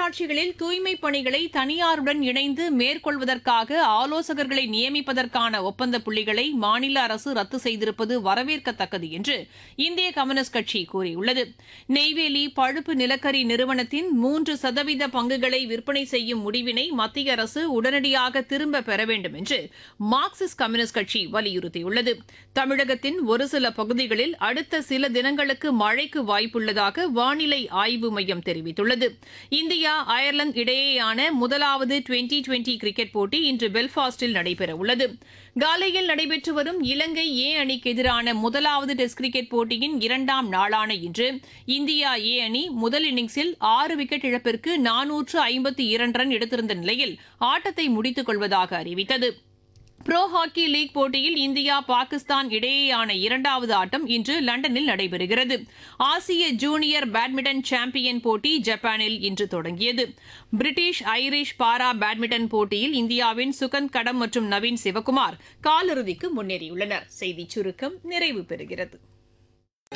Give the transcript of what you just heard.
மாநகராட்சிகளில் தூய்மைப் பணிகளை தனியாருடன் இணைந்து மேற்கொள்வதற்காக ஆலோசகர்களை நியமிப்பதற்கான ஒப்பந்த புள்ளிகளை மாநில அரசு ரத்து செய்திருப்பது வரவேற்கத்தக்கது என்று இந்திய கம்யூனிஸ்ட் கட்சி கூறியுள்ளது நெய்வேலி பழுப்பு நிலக்கரி நிறுவனத்தின் மூன்று சதவீத பங்குகளை விற்பனை செய்யும் முடிவினை மத்திய அரசு உடனடியாக திரும்ப பெற வேண்டும் என்று மார்க்சிஸ்ட் கம்யூனிஸ்ட் கட்சி வலியுறுத்தியுள்ளது தமிழகத்தின் ஒரு சில பகுதிகளில் அடுத்த சில தினங்களுக்கு மழைக்கு வாய்ப்புள்ளதாக வானிலை ஆய்வு மையம் தெரிவித்துள்ளது இந்தியா அயர்லாந்து இடையேயான முதலாவது டுவெண்டி டுவெண்டி கிரிக்கெட் போட்டி இன்று பெல்பாஸ்டில் நடைபெறவுள்ளது காலையில் நடைபெற்று வரும் இலங்கை ஏ அணிக்கு எதிரான முதலாவது டெஸ்ட் கிரிக்கெட் போட்டியின் இரண்டாம் நாளான இன்று இந்தியா ஏ அணி முதல் இன்னிங்ஸில் ஆறு விக்கெட் இழப்பிற்கு நானூற்று ஐம்பத்தி இரண்டு ரன் எடுத்திருந்த நிலையில் ஆட்டத்தை முடித்துக் கொள்வதாக அறிவித்தது புரோ ஹாக்கி லீக் போட்டியில் இந்தியா பாகிஸ்தான் இடையேயான இரண்டாவது ஆட்டம் இன்று லண்டனில் நடைபெறுகிறது ஆசிய ஜூனியர் பேட்மிண்டன் சாம்பியன் போட்டி ஜப்பானில் இன்று தொடங்கியது பிரிட்டிஷ் ஐரிஷ் பாரா பேட்மிண்டன் போட்டியில் இந்தியாவின் சுகந்த் கடம் மற்றும் நவீன் சிவகுமார் காலிறுதிக்கு முன்னேறியுள்ளனர் செய்திச் சுருக்கம் நிறைவு பெறுகிறது